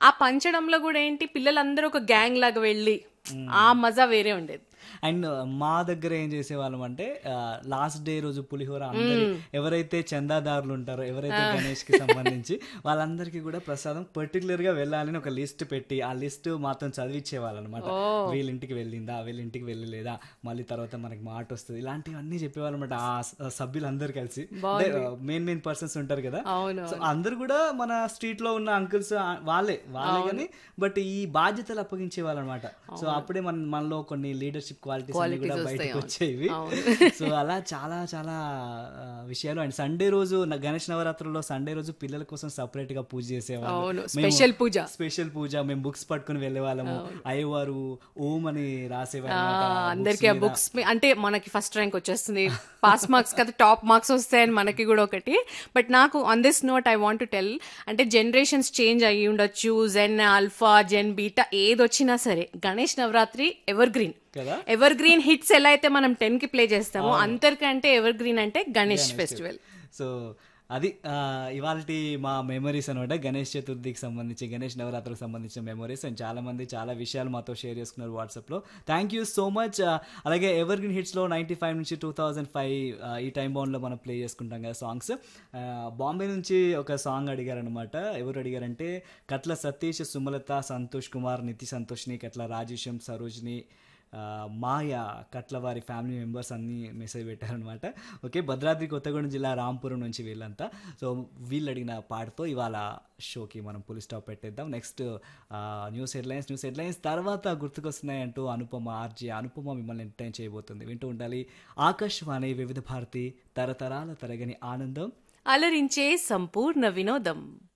ఆ పంచడంలో కూడా ఏంటి పిల్లలందరూ ఒక గ్యాంగ్ లాగా వెళ్ళి ఆ మజా వేరే ఉండేది అండ్ మా దగ్గర ఏం చేసేవాళ్ళం అంటే లాస్ట్ డే రోజు పులిహోర అందరి ఎవరైతే చందాదారులు ఉంటారో ఎవరైతే గణేష్ కి సంబంధించి వాళ్ళందరికీ కూడా ప్రసాదం పర్టికులర్ గా వెళ్ళాలని ఒక లిస్ట్ పెట్టి ఆ లిస్ట్ మాత్రం చదివించేవాళ్ళు అనమాట వీళ్ళింటికి వెళ్ళిందా వీళ్ళింటికి వెళ్ళలేదా మళ్ళీ తర్వాత మనకి మాట వస్తుంది ఇలాంటివన్నీ చెప్పేవాళ్ళు అనమాట ఆ స- సభ్యులందరూ కలిసి మెయిన్ మెయిన్ పర్సన్స్ ఉంటారు కదా అవును సో అందరు కూడా మన స్ట్రీట్ లో ఉన్న అంకుల్స్ వాళ్ళే వాళ్ళే కానీ బట్ ఈ బాధ్యతలు అప్పగించే వాళ్ళు అనమాట సో అప్పుడే మన మనలో కొన్ని లీడర్షిప్ క్వాలిటీస్ అన్ని కూడా బయటకు వచ్చేవి సో అలా చాలా చాలా ఆ, విషయాలు అండ్ సండే రోజు న- గణేష్ నవరాత్రుల్లో సండే రోజు పిల్లల కోసం సపరేట్ గా పూజ అవును చేసేవాళ్ళు స్పెషల్ పూజ స్పెషల్ పూజ మేము బుక్స్ పట్టుకుని వెళ్ళే వాళ్ళము అయ్యవారు ఓం అని రాసేవారు అందరికి ఆ బుక్స్ అంటే మనకి ఫస్ట్ ర్యాంక్ వచ్చేస్తుంది పాస్ మార్క్స్ కదా టాప్ మార్క్స్ వస్తాయని మనకి కూడా ఒకటి బట్ నాకు on this note I want to tell అంటే జనరేషన్స్ చేంజ్ అయ్యి ఉండొచ్చు జెన్ ఆల్ఫా జెన్ బీటా ఏది వచ్చినా సరే గణేష్ నవరాత్రి ఎవర్ గ్రీన్ కదా ఎవర్ గ్రీన్ హిట్స్ ఎలా అయితే మనం టెన్ కి ప్లే చేస్తామో అంతరికంటే ఎవర్ గ్రీన్ అంటే గణేష్ ఫెస్టివల్ సో అది ఇవాళ మా మెమరీస్ అనమాట గణేష్ చతుర్థికి సంబంధించి గణేష్ నవరాత్రికి సంబంధించిన మెమరీస్ అండ్ చాలా మంది చాలా విషయాలు మాతో షేర్ చేసుకున్నారు వాట్సాప్లో థ్యాంక్ యూ సో మచ్ అలాగే ఎవర్ గ్రీన్ హిట్స్లో నైంటీ ఫైవ్ నుంచి టూ థౌజండ్ ఫైవ్ ఈ టైం బౌండ్లో మనం ప్లే చేసుకుంటాం కదా సాంగ్స్ బాంబే నుంచి ఒక సాంగ్ అడిగారనమాట ఎవరు అడిగారంటే కట్ల సతీష్ సుమలత సంతోష్ కుమార్ నితి సంతోష్ని కట్ల రాజేశం సరోజ్ని ఆ, మాయ కట్ల వారి ఫ్యామిలీ మెంబర్స్ అన్ని మెసేజ్ పెట్టారనమాట ఓకే భద్రాద్రి కొత్తగూడెం జిల్లా రాంపురం నుంచి వీళ్ళంతా సో వీళ్ళు అడిగిన పాటతో ఇవాళ షోకి మనం పులి స్టాప్ పెట్టేద్దాం next news headlines news headlines తర్వాత గుర్తుకొస్తున్నాయి అంటూ అనుపమ ఆర్జీ అనుపమ మిమ్మల్ని ఎంటర్టైన్ చేయబోతుంది వింటూ ఉండాలి ఆకాశవాణి వివిధ భారతి తరతరాల తరగని ఆనందం అలరించే సంపూర్ణ వినోదం